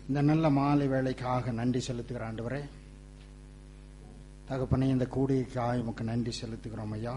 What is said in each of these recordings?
இந்த நல்ல மாலை வேலைக்காக நன்றி செலுத்துகிற ஆண்டவரே தகப்பனே இந்த கூடியைக்காக உமக்கு நன்றி செலுத்துகிறோம் ஐயா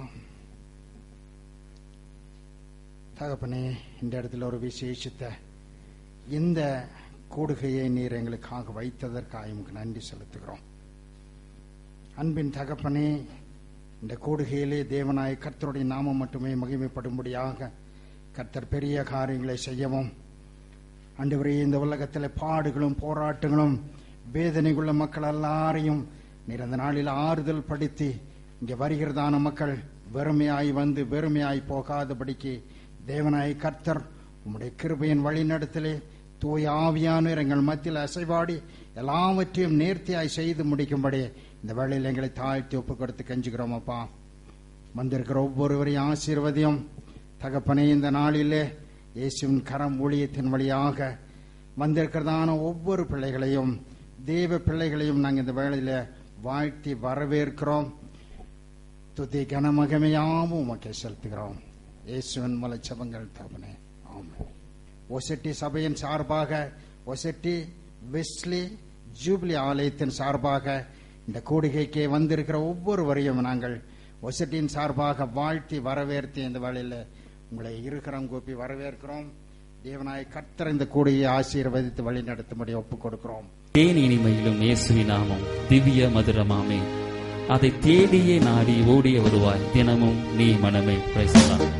தகப்பனே இந்த இடத்துல ஒரு விசேஷத்தை இந்த கூடுகையை நீர் எங்களுக்காக வைத்ததற்காக உமக்கு நன்றி செலுத்துகிறோம் அன்பின் தகப்பனே இந்த கூடுகையிலே தேவனாய் கர்த்தருடைய நாமம் மட்டுமே மகிமைப்படும்படியாக கர்த்தர் பெரிய காரியங்களை செய்யவும் ஆண்டவரே இந்த உலகத்தில் பாடுகளும் போராட்டங்களும் வேதனைக்குள்ள மக்கள் எல்லாரையும் நீர் அந்த நாளில் ஆறுதல் படுத்தி இங்கே வருகிறதான மக்கள் வெறுமையாய் வந்து வெறுமையாய் போகாதபடிக்கு தேவனாய் கர்த்தர் உம்முடைய கிருபையின் வழிநடத்திலே தூய ஆவியானவர் எங்கள் மத்தியில் அசைவாடி எல்லாவற்றையும் நேர்த்தியாய் செய்து முடிக்கும்படி இந்த வேளையில் எங்களை தாழ்த்தி ஒப்பு கொடுத்து கெஞ்சுகிறோம் அப்பா வந்திருக்கிற ஒவ்வொருவரையும் ஆசீர்வதியும் தகப்பனே இந்த நாளிலே இயேசுவின் கரம் ஊழியத்தின் வழியாக வந்திருக்கிறதான ஒவ்வொரு பிள்ளைகளையும் தேவ பிள்ளைகளையும் நாங்கள் இந்த வேளையில வாழ்த்தி வரவேற்கிறோம் துதி கனமகமையாவும் உமக்கு செலுத்துகிறோம் இயேசுவின் மூல ஜெபங்கள் தகப்பனே ஆமென் ஒசட்டி சபையின் சார்பாக ஒசட்டி வெஸ்லி ஜூப்ளி ஆலயத்தின் சார்பாக இந்த கூடுகைக்கு வந்திருக்கிற ஒவ்வொருவரையும் நாங்கள் ஒசட்டியின் சார்பாக வாழ்த்தி வரவேற்று இந்த வேளையில் உங்களை இருக்கிறோம் கூப்பி வரவேற்கிறோம் தேவனாய் கர்த்தர் இந்த கூடியை ஆசீர்வதித்து வழி நடத்தும்படி ஒப்புக் கொடுக்கிறோம் தேன் இனிமையிலும் இயேசுவி நாமம் திவ்ய மதுரமாமே அதை தேடியே நாடி ஓடிய வருவாய் தினமும் நீ மனமே பிரைஸ்தான்